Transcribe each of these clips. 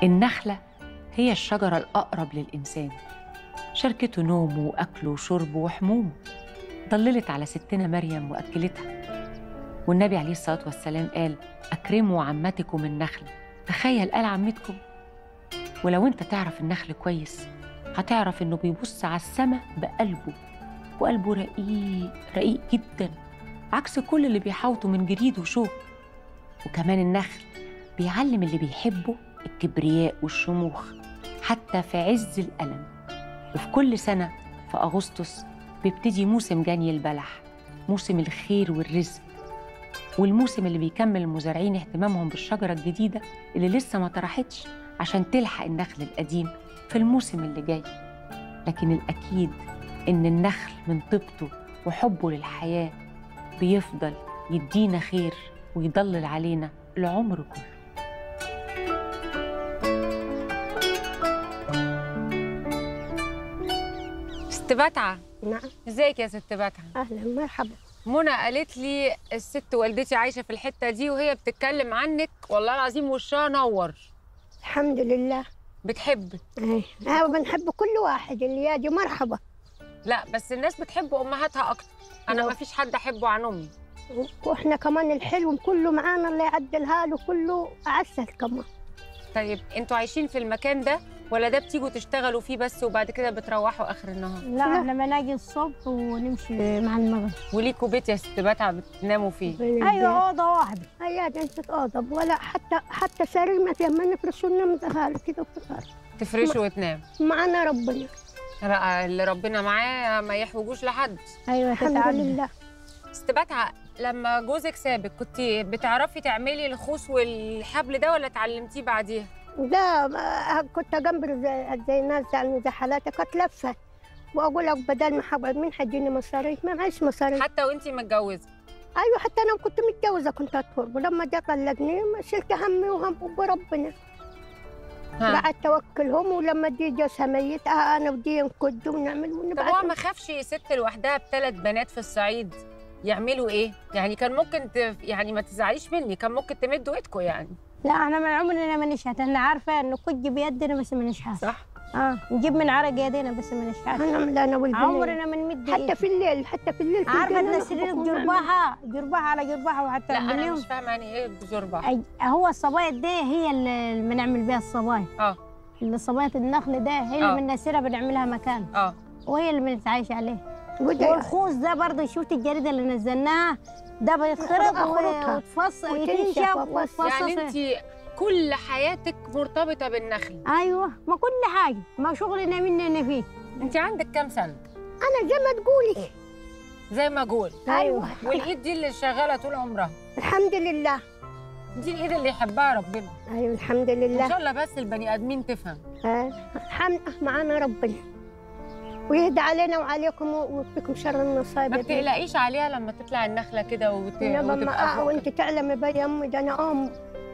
النخلة هي الشجرة الأقرب للإنسان شاركته نومه وأكله وشربه وحمومه ضللت على ستنا مريم وأكلتها والنبي عليه الصلاة والسلام قال أكرموا عمتكم النخلة تخيل قال عمتكم ولو أنت تعرف النخل كويس هتعرف إنه بيبص على السما بقلبه وقلبه رقيق رقيق جدا عكس كل اللي بيحاوطه من جريد وشوك وكمان النخل بيعلم اللي بيحبه الكبرياء والشموخ حتى في عز الألم وفي كل سنة في أغسطس بيبتدي موسم جني البلح موسم الخير والرزق والموسم اللي بيكمل المزارعين اهتمامهم بالشجرة الجديدة اللي لسه ما طرحتش عشان تلحق النخل القديم في الموسم اللي جاي لكن الأكيد إن النخل من طيبته وحبه للحياة بيفضل يدينا خير ويضلل علينا العمر كله ست بتعة نعم ازيك يا ست بتعة اهلا مرحبا منى قالت لي الست والدتي عايشه في الحته دي وهي بتتكلم عنك والله العظيم وشها نور الحمد لله بتحبك ايه ايوه بنحب كل واحد اللي يجي مرحبا لا بس الناس بتحب امهاتها اكتر انا لا. ما فيش حد احبه عن امي واحنا كمان الحلو كله معانا اللي يعدلها له كله عسل كمان طيب انتوا عايشين في المكان ده ولا ده بتيجوا تشتغلوا فيه بس وبعد كده بتروحوا اخر النهار لا احنا بناجي الصبح ونمشي مع المغرب وليكوا بيت يا ست بتعة بتناموا فيه ايوه اوضه واحده هيا ده انت تقاضب ولا حتى حتى سرير ما فيها ما نفرش وننام زهال كده وفطار تفرشوا وتنام معانا ربنا لا اللي ربنا معاه ما يحوجوش لحد ايوه الحمد تتعدى لله ست بتعة لما جوزك سابك كنت بتعرفي تعملي الخوص والحبل ده ولا اتعلمتيه بعديها لا ما- كنت جنب زي, زي الناس يعني زي حالاتك اتلفت واقول لك بدل ما حقعد مين حيديني مصاريف ما معيش مصاريف حتى وانتي متجوزه ايوه حتى انا كنت متجوزه كنت اطول ولما جا طلقني ما شلت همي وهم بربنا ها. قعدت اوكلهم ولما دي جوزها ميت آه انا ودي نكد ونعمل طب هو ونبعت ما خافش ست لوحدها بثلاث بنات في الصعيد يعملوا ايه؟ يعني كان ممكن ت... يعني ما تزعليش مني كان ممكن تمدوا ايدكم يعني لا احنا من عمرنا ما نشحت احنا عارفه انه كج بيدنا بس ما نشحت صح؟ اه نجيب من عرق يدينا بس ما نشحت هنعمل انا والبنات عمرنا ما نمد حتى إيد. في الليل حتى في الليل في عارفه الجنة تنسلك نخبط ونعمل. جرباحه جرباحه على جرباحه وحتى لا انا باليوم مش فاهمه يعني ايه بزربه أي- هو الصبايط دي هي اللي بنعمل بيها الصبايط اه اللي صبايط النخل ده هي آه. اللي بنسيرها بنعملها مكان اه وهي اللي بنتعايش عليه وده والخوص ده برضه شفت الجريده اللي نزلناها ده بيتخرط أخرطها. وتفصل وتنشف وتنشف وبس. وتفصص يعني انت كل حياتك مرتبطه بالنخل ايوه ما كل حاجه ما شغلنا مننا فيه انت عندك كام سنه؟ انا زي ما تقولي زي ما اقول ايوه والايد دي اللي شغاله طول عمرها الحمد لله دي الايد اللي يحبها ربنا ايوه الحمد ان لله شاء الله بس البني ادمين تفهم آه، الحمد معانا ربنا ويهدى علينا وعليكم ويكفيكم شر النصائب ما يا بني. بتقلقيش عليها لما تطلع النخله كده وت... إنما ما وتبقى آه فوق وانت تعلمي بي امي ده انا ام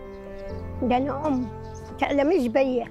ده انا ام تعلميش بيا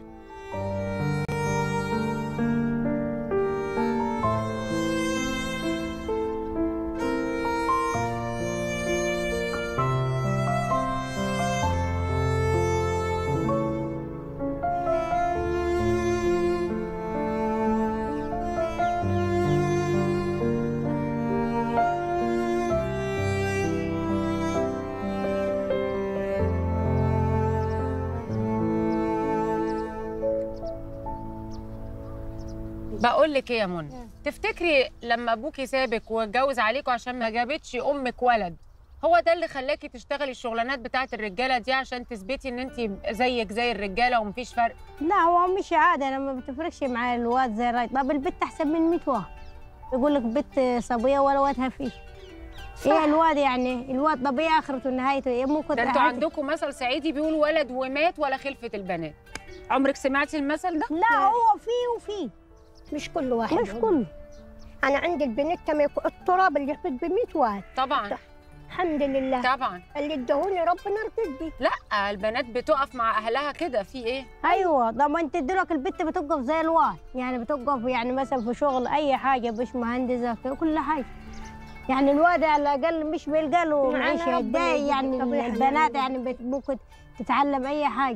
بقول لك ايه يا منى تفتكري لما ابوكي سابك واتجوز عليكوا عشان ما جابتش امك ولد هو ده اللي خلاكي تشتغلي الشغلانات بتاعت الرجاله دي عشان تثبتي ان انت زيك زي الرجاله ومفيش فرق لا هو مش عادة انا ما بتفرقش مع الواد زي الراجل طب البت احسن من 100 واحد يقول لك بنت صبيه ولا وادها فيه ايه الواد يعني الواد طبيعي اخرته نهايته ايه ممكن ده انتوا حياته- عندكم مثل صعيدي بيقول ولد ومات ولا خلفه البنات عمرك سمعتي المثل ده لا هو فيه وفيه مش كل واحد مش هو. كله انا عندي البنت كما يكون التراب اللي يحبط ب 100 واحد طبعا الحمد لله طبعا اللي ادهوني ربنا رضيت بيه لا البنات بتقف مع اهلها كده في ايه ايوه طب ما انت دلوقتي البت بتوقف زي الواد يعني بتوقف يعني مثلا في شغل اي حاجه مش مهندسه في كل حاجه يعني الواد على الاقل مش بيلقى له معانا معيشه ربنا ده يجيب يعني الطبيعة البنات يعني. يعني بت- ممكن تتعلم اي حاجه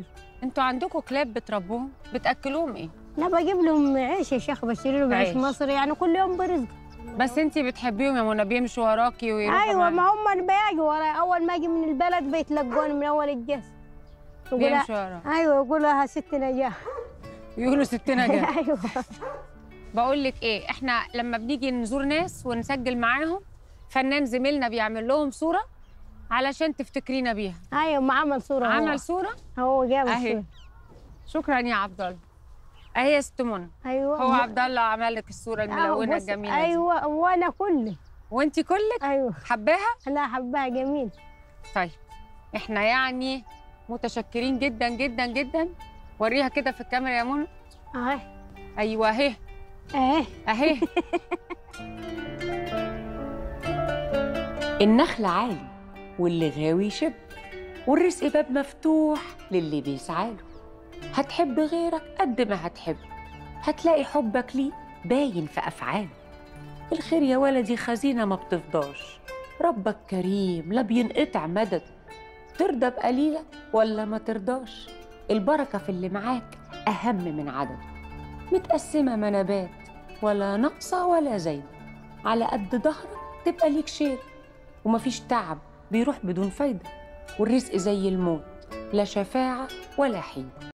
انتوا عندكم كلاب بتربوهم بتاكلوهم ايه لا بجيب لهم عيش يا شيخ بشتري لهم عيش عيش. مصري يعني كل يوم برزق بس انتي بتحبيهم يا منى بيمشوا وراكي ويروحوا ايوه معاكي. ما هم بيجوا وراي اول ما اجي من البلد بيتلقوني من اول الجس يقولها بيمشوا وراك ايوه يقولها ست نجاح يقولوا ستنا جاي ايوه بقول لك ايه احنا لما بنيجي نزور ناس ونسجل معاهم فنان زميلنا بيعمل لهم صوره علشان تفتكرينا بيها ايوه ما عمل صوره عمل صوره هو, هو جاب اهي الصورة. شكرا يا عبد الله اهي يا ست منى ايوه هو عبد الله عمل لك الصوره الملونه بص، الجميله دي ايوه وانا كله وانت كلك ايوه حباها انا حبها جميل طيب احنا يعني متشكرين جدا جدا جدا وريها كده في الكاميرا يا منى اهي ايوه اهي اهي اهي النخل عالي واللي غاوي يشب والرزق باب مفتوح للي بيسعاله هتحب غيرك قد ما هتحب هتلاقي حبك ليه باين في أفعاله الخير يا ولدي خزينة ما بتفضاش ربك كريم لا بينقطع مدد ترضى بقليلك ولا ما ترضاش البركة في اللي معاك أهم من عدد متقسمة منابات ولا ناقصة ولا زايدة على قد ظهرك تبقى ليك شيل ومفيش تعب بيروح بدون فايدة والرزق زي الموت لا شفاعة ولا حيلة